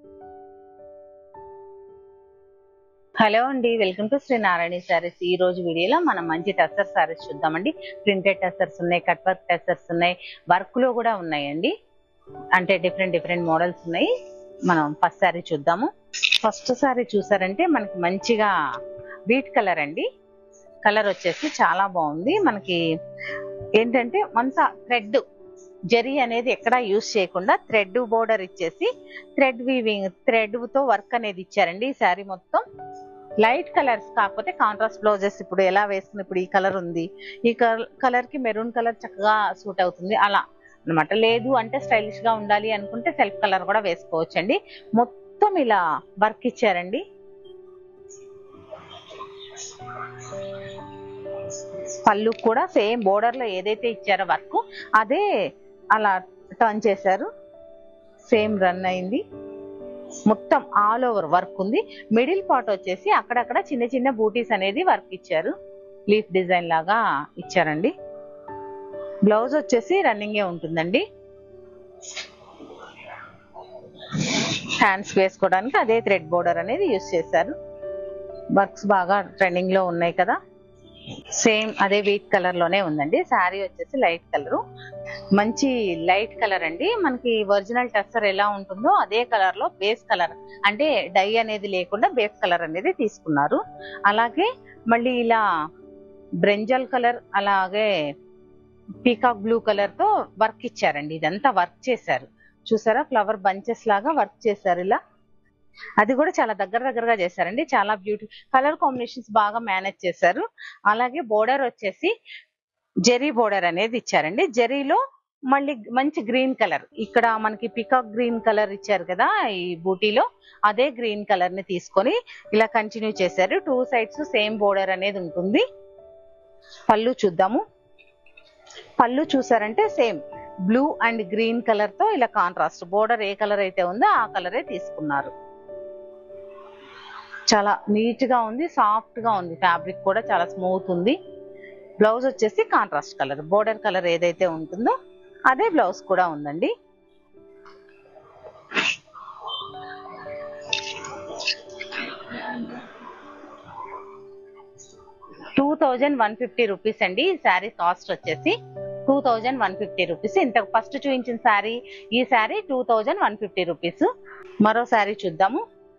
hello అండి welcome to Sri Narayana saris ఈ రోజు వీడియోలో మనం మంచి టెస్టర్ సారీస్ చూద్దామండి ప్రింటెడ్ టెస్టర్స్ ఉన్నాయి కట్ వర్క్ టెస్టర్స్ ఉన్నాయి వర్క్ లో కూడా ఉన్నాయండి అంటే డిఫరెంట్ డిఫరెంట్ మోడల్స్ ఉన్నాయి మనం ఫస్ట్ సారీ చూద్దాము ఫస్ట్ సారీ చూసారంటే మనకి మంచిగా వీట్ కలర్ అండి కలర్ వచ్చేసి చాలా బాగుంది మనకి ఏంటంటే మంత థ్రెడ్ జరీ అనేది ఎక్కడా యూస్ చేయకుండా థ్రెడ్ బోర్డర్ ఇచ్చేసి థ్రెడ్ వీవింగ్ థ్రెడ్ తో వర్క్ అనేది ఇచ్చారండి ఈ శారీ మొత్తం లైట్ కలర్స్ కాకపోతే కాంట్రాస్ట్ బ్లౌజెస్ ఇప్పుడు ఎలా వేసుకున్న ఇప్పుడు ఈ కలర్ ఉంది ఈ కలర్ కి మెరూన్ కలర్ చక్కగా సూట్ అవుతుంది అలా అన్నమాట లేదు అంటే స్టైలిష్ గా ఉండాలి అనుకుంటే సెల్ఫ్ కలర్ కూడా వేసుకోవచ్చు అండి మొత్తం ఇలా వర్క్ ఇచ్చారండి పళ్ళు కూడా సేమ్ బోర్డర్ లో ఏదైతే ఇచ్చారో వర్క్ అదే అలా టర్న్ చేశారు సేమ్ రన్ అయింది మొత్తం ఆల్ ఓవర్ వర్క్ ఉంది మిడిల్ పార్ట్ వచ్చేసి అక్కడక్కడ చిన్న చిన్న బూటీస్ అనేది వర్క్ ఇచ్చారు లీఫ్ డిజైన్ లాగా ఇచ్చారండి బ్లౌజ్ వచ్చేసి రన్నింగే ఉంటుందండి హ్యాండ్స్ వేసుకోవడానికి అదే థ్రెడ్ బోర్డర్ అనేది యూస్ చేశారు వర్క్స్ బాగా ట్రెండింగ్ లో ఉన్నాయి కదా సేమ్ అదే వీట్ కలర్ లోనే ఉందండి శారీ వచ్చేసి లైట్ కలర్ మంచి లైట్ కలర్ అండి మనకి ఒరిజినల్ టెస్టర్ ఎలా ఉంటుందో అదే కలర్ లో బేస్ కలర్ అంటే డై అనేది లేకుండా బేస్ కలర్ అనేది తీసుకున్నారు అలాగే మళ్ళీ ఇలా బ్రెంజల్ కలర్ అలాగే పీకాక్ బ్లూ కలర్ తో వర్క్ ఇచ్చారండి ఇదంతా వర్క్ చేశారు చూసారా ఫ్లవర్ బంచెస్ లాగా వర్క్ చేశారు ఇలా అది కూడా చాలా దగ్గర దగ్గరగా చేశారండి చాలా బ్యూటీ కలర్ కాంబినేషన్స్ బాగా మేనేజ్ చేశారు అలాగే బోర్డర్ వచ్చేసి జెరీ బోర్డర్ అనేది ఇచ్చారండి జెరీలో మళ్ళీ మంచి గ్రీన్ కలర్ ఇక్కడ మనకి పికాక్ గ్రీన్ కలర్ ఇచ్చారు కదా ఈ బూటీలో అదే గ్రీన్ కలర్ ని తీసుకొని ఇలా కంటిన్యూ చేశారు టూ సైడ్స్ సేమ్ బోర్డర్ అనేది ఉంటుంది పళ్ళు చూద్దాము పళ్ళు చూసారంటే same blue and green colour తో ఇలా కాంట్రాస్ట్ బోర్డర్ ఏ కలర్ అయితే ఉందో ఆ కలరే తీసుకున్నారు చాలా నీట్ గా ఉంది సాఫ్ట్ గా ఉంది ఫ్యాబ్రిక్ కూడా చాలా స్మూత్ ఉంది బ్లౌజ్ వచ్చేసి కాంట్రాస్ట్ కలర్ బోర్డర్ కలర్ ఏదైతే ఉంటుందో అదే బ్లౌజ్ కూడా ఉందండి two thousand one fifty rupees అండి ఈ శారీ కాస్ట్ వచ్చేసి two thousand one fifty rupees ఇంత ఫస్ట్ చూపించిన శారీ ఈ sari two thousand one fifty rupees మరో శారీ చూద్దాము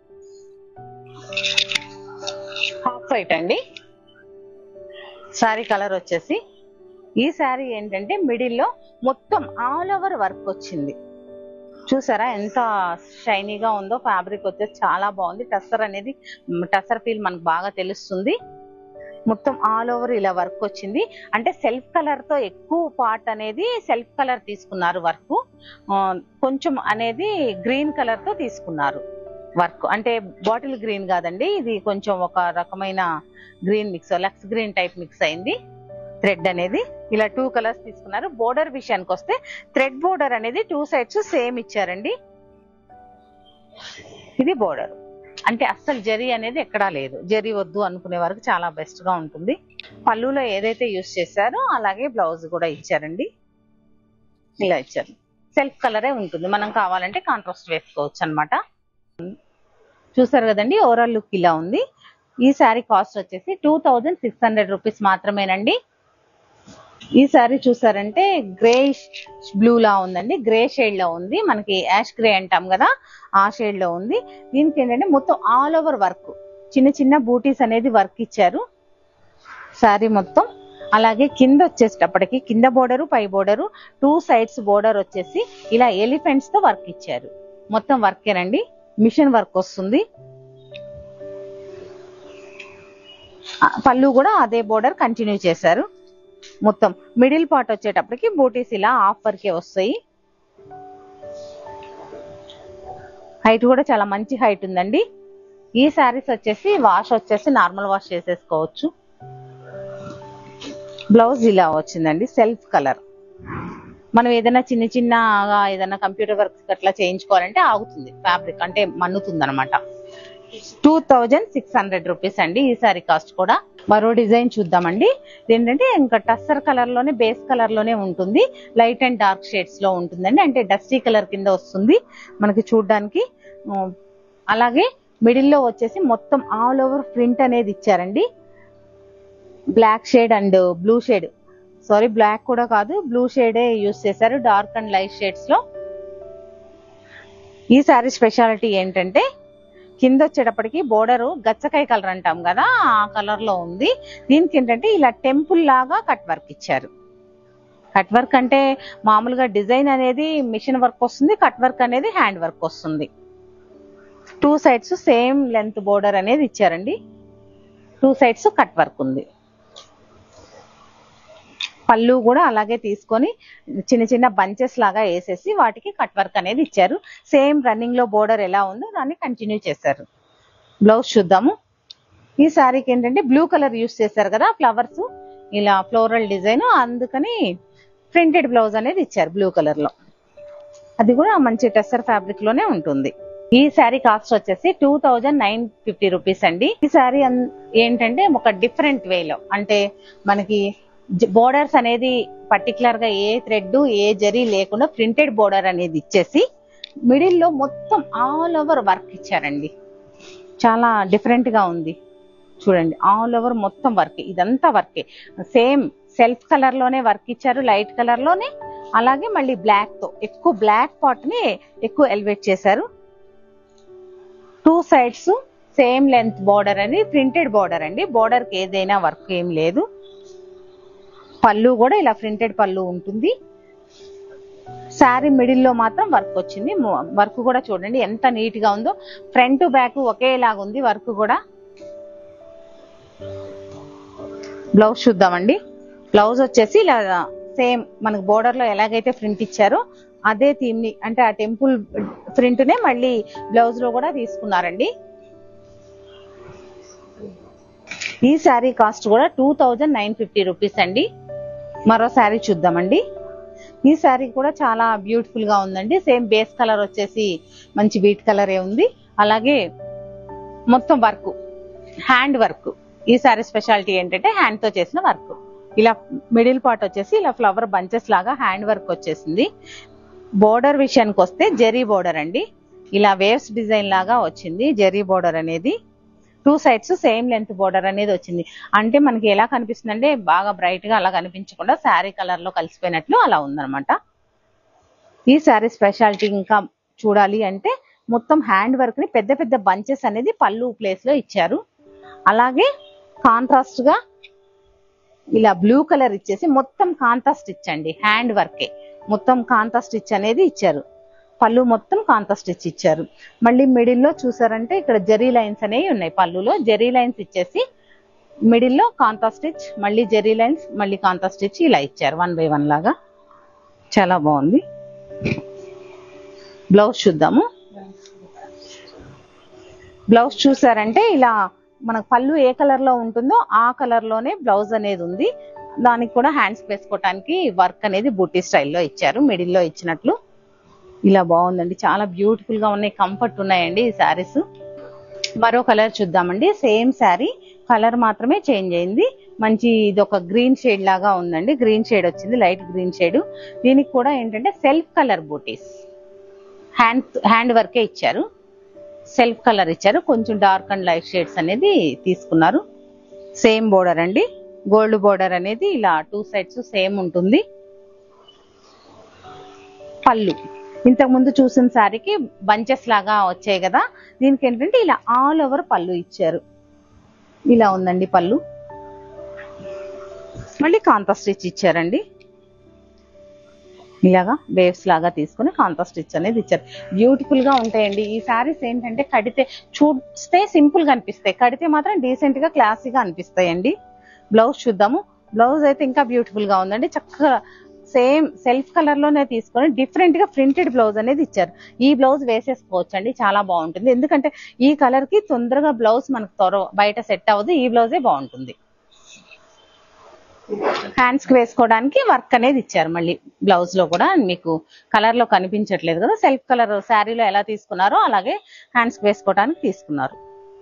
హాఫ్ వైట్ అండి శారీ కలర్ వచ్చేసి ఈ శారీ ఏంటంటే మిడిల్ లో మొత్తం ఆల్ ఓవర్ వర్క్ వచ్చింది చూసారా ఎంత షైనీగా ఉందో ఫ్యాబ్రిక్ వచ్చేసి చాలా బాగుంది టస్సర్ అనేది టస్సర్ ఫీల్ మనకు బాగా తెలుస్తుంది మొత్తం ఆల్ ఓవర్ ఇలా వర్క్ వచ్చింది అంటే సెల్ఫ్ కలర్ తో ఎక్కువ పార్ట్ అనేది సెల్ఫ్ కలర్ తీసుకున్నారు వర్క్ కొంచెం అనేది గ్రీన్ కలర్ తో తీసుకున్నారు వర్క్ అంటే బాటిల్ గ్రీన్ కాదండి ఇది కొంచెం ఒక రకమైన గ్రీన్ మిక్స్ లక్స్ గ్రీన్ టైప్ మిక్స్ అయింది థ్రెడ్ అనేది ఇలా టూ కలర్స్ తీసుకున్నారు బోర్డర్ విషయానికి వస్తే థ్రెడ్ బోర్డర్ అనేది టూ సైడ్స్ సేమ్ ఇచ్చారండి ఇది బోర్డర్ అంటే అస్సలు జరీ అనేది ఎక్కడా లేదు జరీ వద్దు అనుకునే వరకు చాలా బెస్ట్ గా ఉంటుంది పళ్ళులో ఏదైతే యూస్ చేశారో అలాగే బ్లౌజ్ కూడా ఇచ్చారండి ఇలా ఇచ్చారు సెల్ఫ్ కలరే ఉంటుంది మనం కావాలంటే కాంట్రాస్ట్ వేసుకోవచ్చు అనమాట చూసారు కదండి ఓవరాల్ లుక్ ఇలా ఉంది ఈ శారీ కాస్ట్ వచ్చేసి two thousand six hundred rupees మాత్రమేనండి ఈ శారీ చూసారంటే గ్రే బ్లూ లా ఉందండి గ్రే షేడ్ లో ఉంది మనకి యాష్ గ్రే అంటాం కదా ఆ షేడ్ లో ఉంది దీనికి ఏంటంటే మొత్తం ఆల్ ఓవర్ వర్క్ చిన్న చిన్న బూటీస్ అనేది వర్క్ ఇచ్చారు శారీ మొత్తం అలాగే కింద వచ్చేటప్పటికి కింద బోర్డరు పై బోర్డరు టూ సైడ్స్ బోర్డర్ వచ్చేసి ఇలా ఎలిఫెంట్స్ తో వర్క్ ఇచ్చారు మొత్తం వర్కేనండి మిషన్ వర్క్ వస్తుంది పళ్ళు కూడా అదే బోర్డర్ కంటిన్యూ చేశారు మొత్తం మిడిల్ పార్ట్ వచ్చేటప్పటికి బూటీస్ ఇలా హాఫ్ వరకే వస్తాయి హైట్ కూడా చాలా మంచి హైట్ ఉందండి ఈ శారీస్ వచ్చేసి వాష్ వచ్చేసి నార్మల్ వాష్ చేసేసుకోవచ్చు బ్లౌజ్ ఇలా వచ్చిందండి సెల్ఫ్ కలర్ మనం ఏదైనా చిన్న చిన్నగా ఏదైనా కంప్యూటర్ వర్క్ అట్లా చేయించుకోవాలంటే ఆగుతుంది ఫ్యాబ్రిక్ అంటే మన్నుతుంది అనమాట two thousand six hundred rupees అండి ఈ సారీ కాస్ట్ కూడా మరో డిజైన్ చూద్దామండి ఏంటంటే ఇంకా టస్సర్ కలర్ లోనే బేస్ కలర్ లోనే ఉంటుంది లైట్ అండ్ డార్క్ షేడ్స్ లో ఉంటుందండి అంటే డస్టీ కలర్ కింద వస్తుంది మనకి చూడడానికి ఆ, అలాగే మిడిల్ లో వచ్చేసి మొత్తం ఆల్ ఓవర్ ప్రింట్ అనేది ఇచ్చారండి black shade and blue shade sorry black కూడా కాదు బ్లూ షేడే యూస్ చేశారు డార్క్ అండ్ లైట్ షేడ్స్ లో ఈ సారీ స్పెషాలిటీ ఏంటంటే కింద వచ్చేటప్పటికి బోర్డర్ గచ్చకాయ కలర్ అంటాం కదా ఆ కలర్ లో ఉంది దీనికి ఏంటంటే ఇలా టెంపుల్ లాగా కట్ వర్క్ ఇచ్చారు కట్ వర్క్ అంటే మామూలుగా డిజైన్ అనేది మిషన్ వర్క్ వస్తుంది కట్ వర్క్ అనేది హ్యాండ్ వర్క్ వస్తుంది two sides same length border అనేది ఇచ్చారండి టూ సైడ్స్ కట్ వర్క్ ఉంది పళ్ళు కూడా అలాగే తీసుకొని చిన్న చిన్న బంచెస్ లాగా వేసేసి వాటికి కట్ వర్క్ అనేది ఇచ్చారు సేమ్ రన్నింగ్ లో బోర్డర్ ఎలా ఉందో దాన్ని కంటిన్యూ చేశారు బ్లౌజ్ చూద్దాము ఈ శారీకి ఏంటంటే బ్లూ కలర్ యూస్ చేశారు కదా ఫ్లవర్స్ ఇలా ఫ్లోరల్ డిజైన్ అందుకని ప్రింటెడ్ బ్లౌజ్ అనేది ఇచ్చారు బ్లూ కలర్ లో అది కూడా మంచి టెస్సర్ ఫ్యాబ్రిక్ లోనే ఉంటుంది ఈ శారీ కాస్ట్ వచ్చేసి two thousand nine fifty rupees అండి ఈ శారీ ఏంటంటే ఒక డిఫరెంట్ వేలో అంటే మనకి బోర్డర్స్ అనేది పర్టికులర్ గా ఏ థ్రెడ్ ఏ జరీ లేకుండా ప్రింటెడ్ బోర్డర్ అనేది ఇచ్చేసి మిడిల్ లో మొత్తం ఆల్ ఓవర్ వర్క్ ఇచ్చారండి చాలా డిఫరెంట్ గా ఉంది చూడండి ఆల్ ఓవర్ మొత్తం వర్క్ ఇదంతా వర్కే సేమ్ సెల్ఫ్ కలర్ లోనే వర్క్ ఇచ్చారు లైట్ కలర్ లోనే అలాగే మళ్ళీ బ్లాక్ తో ఎక్కువ బ్లాక్ పార్ట్ ని ఎక్కువ ఎలివేట్ చేశారు two sides same length border అని ప్రింటెడ్ బార్డర్ అండి బార్డర్ కి ఏదైనా వర్క్ ఏం లేదు పళ్ళు కూడా ఇలా ప్రింటెడ్ పళ్ళు ఉంటుంది శారీ మిడిల్ లో మాత్రం వర్క్ వచ్చింది వర్క్ కూడా చూడండి ఎంత నీట్ గా ఉందో ఫ్రంట్ బ్యాక్ ఒకేలాగా ఉంది వర్క్ కూడా బ్లౌజ్ చూద్దామండి బ్లౌజ్ వచ్చేసి ఇలా సేమ్ మనకు బోర్డర్ లో ఎలాగైతే ప్రింట్ ఇచ్చారో అదే థీమ్ ని అంటే ఆ టెంపుల్ ప్రింట్ నే మళ్ళీ బ్లౌజ్ లో కూడా తీసుకున్నారండి ఈ శారీ కాస్ట్ కూడా two thousand nine fifty rupees అండి మరో శారీ చూద్దామండి ఈ శారీ కూడా చాలా బ్యూటిఫుల్ గా ఉందండి సేమ్ బేస్ కలర్ వచ్చేసి మంచి వీట్ కలరే ఉంది అలాగే మొత్తం వర్క్ హ్యాండ్ వర్క్ ఈ శారీ స్పెషాలిటీ ఏంటంటే హ్యాండ్ తో చేసిన వర్క్ ఇలా మిడిల్ పార్ట్ వచ్చేసి ఇలా ఫ్లవర్ బంచెస్ లాగా హ్యాండ్ వర్క్ వచ్చేసింది బోర్డర్ విషయానికి వస్తే జెరీ బోర్డర్ అండి ఇలా వేవ్స్ డిజైన్ లాగా వచ్చింది జెరీ బోర్డర్ అనేది two sides same length border అనేది వచ్చింది అంటే మనకి ఎలా కనిపిస్తుంది అంటే బాగా బ్రైట్ గా అలా కనిపించకుండా శారీ కలర్ లో కలిసిపోయినట్లు అలా ఉందన్నమాట ఈ శారీ స్పెషాలిటీ ఇంకా చూడాలి అంటే మొత్తం హ్యాండ్ వర్క్ ని పెద్ద పెద్ద బంచెస్ అనేది పళ్ళు ప్లేస్ లో ఇచ్చారు అలాగే కాంట్రాస్ట్ గా ఇలా బ్లూ కలర్ ఇచ్చేసి మొత్తం కాంతా స్టిచ్ అండి హ్యాండ్ వర్కే మొత్తం కాంతా స్టిచ్ అనేది ఇచ్చారు పళ్ళు మొత్తం కాంతా స్టిచ్ ఇచ్చారు మళ్ళీ మిడిల్ లో చూసారంటే ఇక్కడ జెరీ లైన్స్ అనేవి ఉన్నాయి పళ్ళులో జెరీ లైన్స్ ఇచ్చేసి మిడిల్ లో కాంతా స్టిచ్ మళ్ళీ జెరీ లైన్స్ మళ్ళీ కాంతా స్టిచ్ ఇలా ఇచ్చారు వన్ బై వన్ లాగా చాలా బాగుంది బ్లౌజ్ చూద్దాము బ్లౌజ్ చూసారంటే ఇలా మనకు పళ్ళు ఏ కలర్ లో ఉంటుందో ఆ కలర్ లోనే బ్లౌజ్ అనేది ఉంది దానికి కూడా హ్యాండ్స్ వేసుకోవటానికి వర్క్ అనేది బూటీ స్టైల్లో ఇచ్చారు మిడిల్ లో ఇచ్చినట్లు ఇలా బాగుందండి చాలా బ్యూటిఫుల్ గా ఉన్నాయి కంఫర్ట్ ఉన్నాయండి ఈ శారీస్ మరో కలర్ చూద్దామండి సేమ్ శారీ కలర్ మాత్రమే చేంజ్ అయింది మంచి ఇది ఒక గ్రీన్ షేడ్ లాగా ఉందండి గ్రీన్ షేడ్ వచ్చింది లైట్ గ్రీన్ షేడ్ దీనికి కూడా ఏంటంటే self colour butis hand hand వర్కే ఇచ్చారు సెల్ఫ్ కలర్ ఇచ్చారు కొంచెం డార్క్ అండ్ లైట్ షేడ్స్ అనేది తీసుకున్నారు సేమ్ బోర్డర్ అండి గోల్డ్ బోర్డర్ అనేది ఇలా టూ సైడ్స్ సేమ్ ఉంటుంది పళ్ళు ఇంతకు ముందు చూసిన శారీకి బంచెస్ లాగా వచ్చాయి కదా దీనికి ఏంటంటే ఇలా ఆల్ ఓవర్ పళ్ళు ఇచ్చారు ఇలా ఉందండి పళ్ళు మళ్ళీ కాంతా స్టిచ్ ఇచ్చారండి ఇలాగా వేవ్స్ లాగా తీసుకుని కాంతా స్టిచ్ అనేది ఇచ్చారు బ్యూటిఫుల్ గా ఉంటాయండి ఈ శారీస్ ఏంటంటే కడితే చూస్తే సింపుల్ గా అనిపిస్తాయి కడితే మాత్రం డీసెంట్ గా క్లాసీగా అనిపిస్తాయండి బ్లౌజ్ చూద్దాము బ్లౌజ్ అయితే ఇంకా బ్యూటిఫుల్ గా ఉందండి చక్కగా సేమ్ సెల్ఫ్ కలర్ లోనే తీసుకొని డిఫరెంట్ గా ప్రింటెడ్ బ్లౌజ్ అనేది ఇచ్చారు ఈ బ్లౌజ్ వేసేసుకోవచ్చు అండి చాలా బాగుంటుంది ఎందుకంటే ఈ కలర్ కి తొందరగా బ్లౌజ్ మనకు త్వర బయట సెట్ అవ్వదు ఈ బ్లౌజే బాగుంటుంది హ్యాండ్స్ కి వేసుకోవడానికి వర్క్ అనేది ఇచ్చారు మళ్ళీ బ్లౌజ్ లో కూడా మీకు కలర్ లో కనిపించట్లేదు కదా సెల్ఫ్ కలర్ శారీలో ఎలా తీసుకున్నారో అలాగే హ్యాండ్స్ కి వేసుకోవడానికి తీసుకున్నారు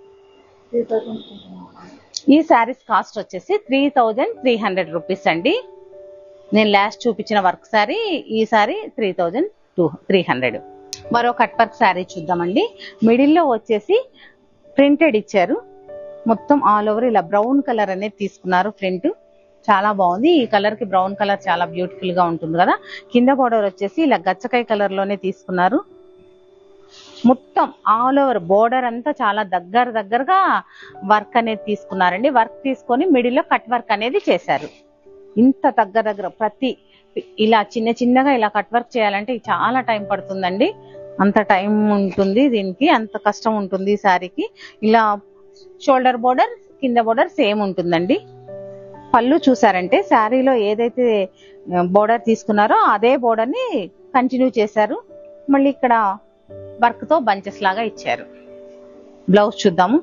ఈ శారీస్ కాస్ట్ వచ్చేసి three thousand three hundred rupees అండి నేను లాస్ట్ చూపించిన వర్క్ శారీ ఈ sari three thousand two three hundred మరో కట్ వర్క్ శారీ చూద్దామండి మిడిల్లో వచ్చేసి ప్రింటెడ్ ఇచ్చారు మొత్తం ఆల్ ఓవర్ ఇలా బ్రౌన్ కలర్ అనేది తీసుకున్నారు ప్రింట్ చాలా బాగుంది ఈ కలర్ కి బ్రౌన్ కలర్ చాలా బ్యూటిఫుల్ గా ఉంటుంది కదా కింద బోర్డర్ వచ్చేసి ఇలా గచ్చకాయ కలర్ లోనే తీసుకున్నారు మొత్తం ఆల్ ఓవర్ బోర్డర్ అంతా చాలా దగ్గర దగ్గరగా వర్క్ అనేది తీసుకున్నారండి వర్క్ తీసుకొని మిడిల్ లో కట్ వర్క్ అనేది చేశారు ఇంత దగ్గర దగ్గర ప్రతి ఇలా చిన్న చిన్నగా ఇలా కట్ వర్క్ చేయాలంటే చాలా టైం పడుతుందండి అంత టైం ఉంటుంది దీనికి అంత కష్టం ఉంటుంది ఈ శారీకి ఇలా షోల్డర్ బోర్డర్ కింద బోర్డర్ సేమ్ ఉంటుందండి పళ్ళు చూసారంటే శారీలో ఏదైతే బోర్డర్ తీసుకున్నారో అదే బోర్డర్ ని కంటిన్యూ చేశారు మళ్ళీ ఇక్కడ వర్క్ తో బంచెస్ లాగా ఇచ్చారు బ్లౌజ్ చూద్దాము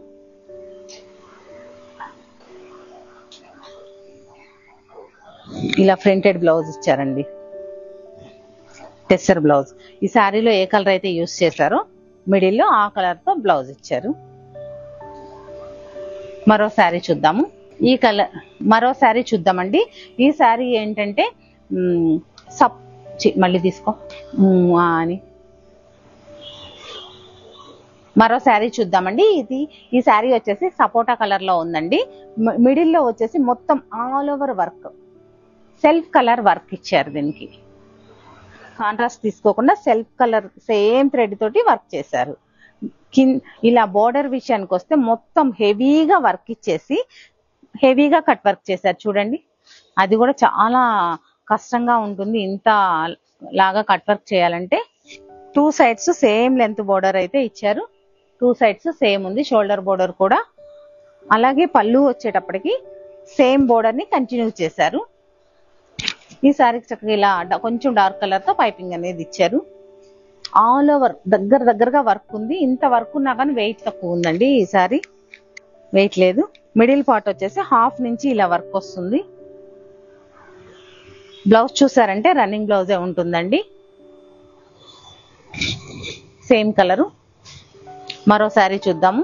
ఇలా ప్రింటెడ్ బ్లౌజ్ ఇచ్చారండి టెస్సర్ బ్లౌజ్ ఈ శారీలో ఏ కలర్ అయితే యూస్ చేశారో మిడిల్ లో ఆ కలర్ తో బ్లౌజ్ ఇచ్చారు మరో శారీ చూద్దాము ఈ కలర్ మరో శారీ చూద్దామండి ఈ శారీ ఏంటంటే మ్, సప్ చి, మళ్ళీ తీసుకో మ్, ఆ అని మరో శారీ చూద్దామండి ఇది ఈ శారీ వచ్చేసి సపోటా కలర్ లో ఉందండి మ- మిడిల్ లో వచ్చేసి మొత్తం all over work self colour work ఇచ్చారు దీనికి కాంట్రాస్ట్ తీసుకోకుండా సెల్ఫ్ కలర్ సేమ్ థ్రెడ్ తోటి వర్క్ చేశారు కిన్ ఇలా బోర్డర్ విషయానికి వస్తే మొత్తం హెవీగా వర్క్ ఇచ్చేసి హెవీగా కట్ వర్క్ చేశారు చూడండి అది కూడా చాలా కష్టంగా ఉంటుంది ఇంత లాగా కట్ వర్క్ చేయాలంటే two sides same length border అయితే ఇచ్చారు టూ సైడ్స్ సేమ్ ఉంది షోల్డర్ బోర్డర్ కూడా అలాగే పళ్ళు వచ్చేటప్పటికి సేమ్ బోర్డర్ ని కంటిన్యూ చేశారు ఈ సారీకి చక్కగా ఇలా డ- కొంచెం డార్క్ కలర్ తో పైపింగ్ అనేది ఇచ్చారు ఆల్ ఓవర్ దగ్గర దగ్గరగా వర్క్ ఉంది ఇంత వర్క్ ఉన్నా కానీ వెయిట్ తక్కువ ఉందండి ఈ సారీ వెయిట్ లేదు మిడిల్ పార్ట్ వచ్చేసి హాఫ్ నుంచి ఇలా వర్క్ వస్తుంది బ్లౌజ్ చూసారంటే రన్నింగ్ బ్లౌజే ఉంటుందండి సేమ్ కలరు మరో శారీ చూద్దాము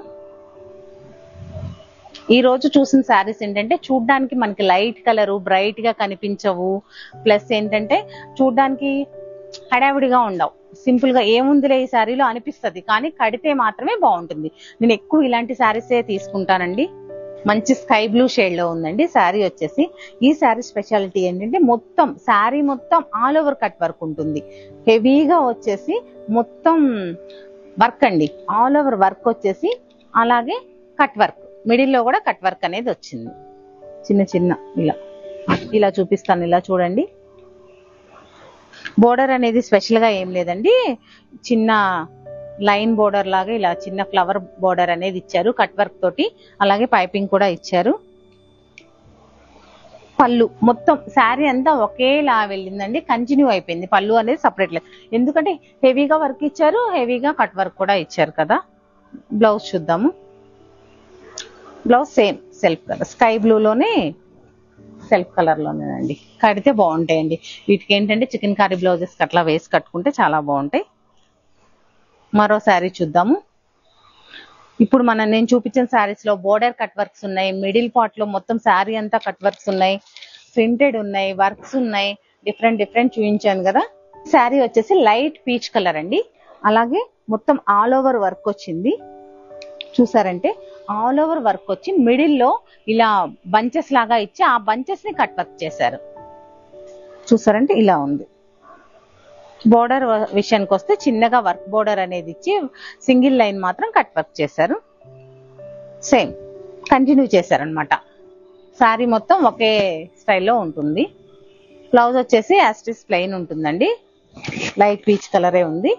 ఈ రోజు చూసిన శారీస్ ఏంటంటే చూడ్డానికి మనకి లైట్ కలర్ బ్రైట్ గా కనిపించవు ప్లస్ ఏంటంటే చూడ్డానికి హడావిడిగా ఉండవు సింపుల్ గా ఏముందిలే ఈ శారీలో అనిపిస్తది కానీ కడితే మాత్రమే బాగుంటుంది నేను ఎక్కువ ఇలాంటి శారీసే తీసుకుంటానండి మంచి స్కై బ్లూ షేడ్ లో ఉందండి శారీ వచ్చేసి ఈ శారీ స్పెషాలిటీ ఏంటంటే మొత్తం శారీ మొత్తం ఆల్ ఓవర్ కట్ వర్క్ ఉంటుంది హెవీగా వచ్చేసి మొత్తం వర్క్ అండి ఆల్ ఓవర్ వర్క్ వచ్చేసి అలాగే కట్ వర్క్ మిడిల్ లో కూడా కట్ వర్క్ అనేది వచ్చింది చిన్న చిన్న ఇలా ఇలా చూపిస్తాను ఇలా చూడండి బోర్డర్ అనేది స్పెషల్ గా ఏం లేదండి చిన్న లైన్ బోర్డర్ లాగా ఇలా చిన్న ఫ్లవర్ బోర్డర్ అనేది ఇచ్చారు కట్ వర్క్ తోటి అలాగే పైపింగ్ కూడా ఇచ్చారు పళ్ళు మొత్తం శారీ అంతా ఒకేలా వెళ్ళిందండి కంటిన్యూ అయిపోయింది పళ్ళు అనేది సపరేట్ లేదు ఎందుకంటే హెవీగా వర్క్ ఇచ్చారు హెవీగా కట్ వర్క్ కూడా ఇచ్చారు కదా బ్లౌజ్ చూద్దాము blouse same self colour sky బ్లూలోనే సెల్ఫ్ కలర్ లోనేనండి కడితే బాగుంటాయండి వీటికి ఏంటంటే చికెన్ కర్రీ బ్లౌజెస్ అట్లా వేసి కట్టుకుంటే చాలా బాగుంటాయి మరో శారీ చూద్దాము ఇప్పుడు మనం నేను చూపించిన శారీస్ లో బోర్డర్ కట్ వర్క్స్ ఉన్నాయి మిడిల్ పార్ట్ లో మొత్తం శారీ అంతా కట్ వర్క్స్ ఉన్నాయి ప్రింటెడ్ ఉన్నాయి వర్క్స్ ఉన్నాయి డిఫరెంట్ డిఫరెంట్ చూపించాను కదా శారీ వచ్చేసి లైట్ పీచ్ కలర్ అండి అలాగే మొత్తం ఆల్ ఓవర్ వర్క్ వచ్చింది చూసారంటే ఆల్ ఓవర్ వర్క్ వచ్చి మిడిల్ లో ఇలా బంచెస్ లాగా ఇచ్చి ఆ బంచెస్ ని కట్ వర్క్ చేశారు చూసారంటే ఇలా ఉంది బోర్డర్ విషయానికి వస్తే చిన్నగా వర్క్ బోర్డర్ అనేది ఇచ్చి సింగిల్ లైన్ మాత్రం కట్ వర్క్ చేశారు సేమ్ కంటిన్యూ చేశారనమాట శారీ మొత్తం ఒకే స్టైల్లో ఉంటుంది బ్లౌజ్ వచ్చేసి యాస్టిస్ ప్లెయిన్ ఉంటుందండి లైట్ పీచ్ కలరే ఉంది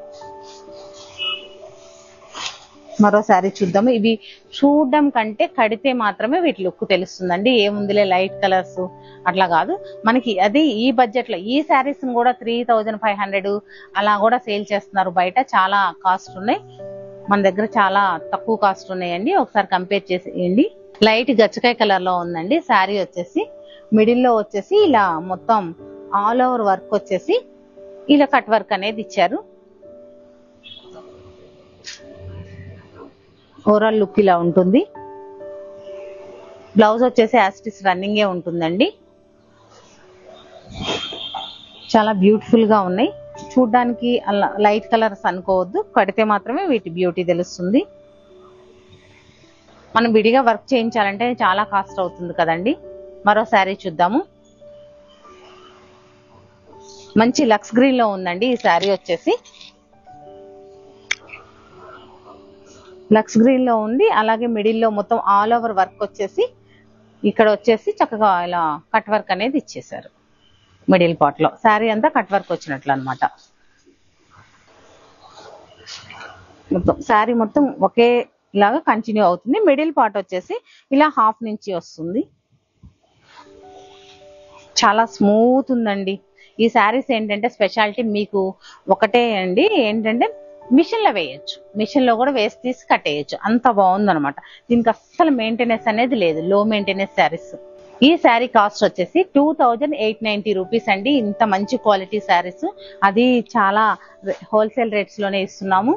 మరో శారీ చూద్దాము ఇవి చూడడం కంటే కడితే మాత్రమే వీటి లుక్ తెలుస్తుందండి ఏముందిలే లైట్ కలర్స్ అట్లా కాదు మనకి అది ఈ బడ్జెట్ లో ఈ శారీస్ కూడా త్రీ థౌజండ్ ఫైవ్ హండ్రెడ్ అలా కూడా సేల్ చేస్తున్నారు బయట చాలా కాస్ట్ ఉన్నాయి మన దగ్గర చాలా తక్కువ కాస్ట్ ఉన్నాయండి ఒకసారి కంపేర్ చేసేయండి లైట్ గచ్చకాయ కలర్ లో ఉందండి శారీ వచ్చేసి మిడిల్ లో వచ్చేసి ఇలా మొత్తం ఆల్ ఓవర్ వర్క్ వచ్చేసి ఇలా కట్ వర్క్ అనేది ఇచ్చారు ఓవరాల్ లుక్ ఇలా ఉంటుంది బ్లౌజ్ వచ్చేసి యాస్టిస్ రన్నింగే ఉంటుందండి చాలా బ్యూటిఫుల్ గా ఉన్నాయి చూడ్డానికి అలా లైట్ కలర్స్ అనుకోవద్దు కడితే మాత్రమే వీటి బ్యూటీ తెలుస్తుంది మనం విడిగా వర్క్ చేయించాలంటే చాలా కాస్ట్ అవుతుంది కదండి మరో శారీ చూద్దాము మంచి లక్స్ గ్రీన్ లో ఉందండి ఈ శారీ వచ్చేసి లక్స్ గ్రీన్ లో ఉంది అలాగే మిడిల్ లో మొత్తం ఆల్ ఓవర్ వర్క్ వచ్చేసి ఇక్కడ వచ్చేసి చక్కగా ఇలా కట్ వర్క్ అనేది ఇచ్చేసారు మిడిల్ పార్ట్ లో శారీ అంతా కట్ వర్క్ వచ్చినట్లు అనమాట మొత్తం శారీ మొత్తం ఒకే లాగా కంటిన్యూ అవుతుంది మిడిల్ పార్ట్ వచ్చేసి ఇలా హాఫ్ నుంచి వస్తుంది చాలా స్మూత్ ఉందండి ఈ శారీస్ ఏంటంటే స్పెషాలిటీ మీకు ఒకటే అండి ఏంటంటే మిషన్ లో వేయచ్చు మిషన్ లో కూడా వేసి తీసి కట్టేయచ్చు అంత బాగుందన్నమాట దీనికి అస్సలు మెయింటెనెన్స్ అనేది లేదు లో మెయింటెనెన్స్ శారీస్ ఈ శారీ కాస్ట్ వచ్చేసి two thousand eight ninety rupees అండి ఇంత మంచి క్వాలిటీ శారీస్ అది చాలా హోల్సేల్ రేట్స్ లోనే ఇస్తున్నాము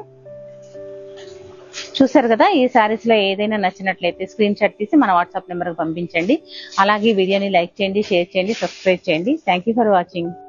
చూసారు కదా ఈ శారీస్ లో ఏదైనా నచ్చినట్లయితే స్క్రీన్ షాట్ తీసి మన వాట్సాప్ నెంబర్కి పంపించండి అలాగే వీడియోని లైక్ చేయండి షేర్ చేయండి సబ్స్క్రైబ్ చేయండి థ్యాంక్ ఫర్ వాచింగ్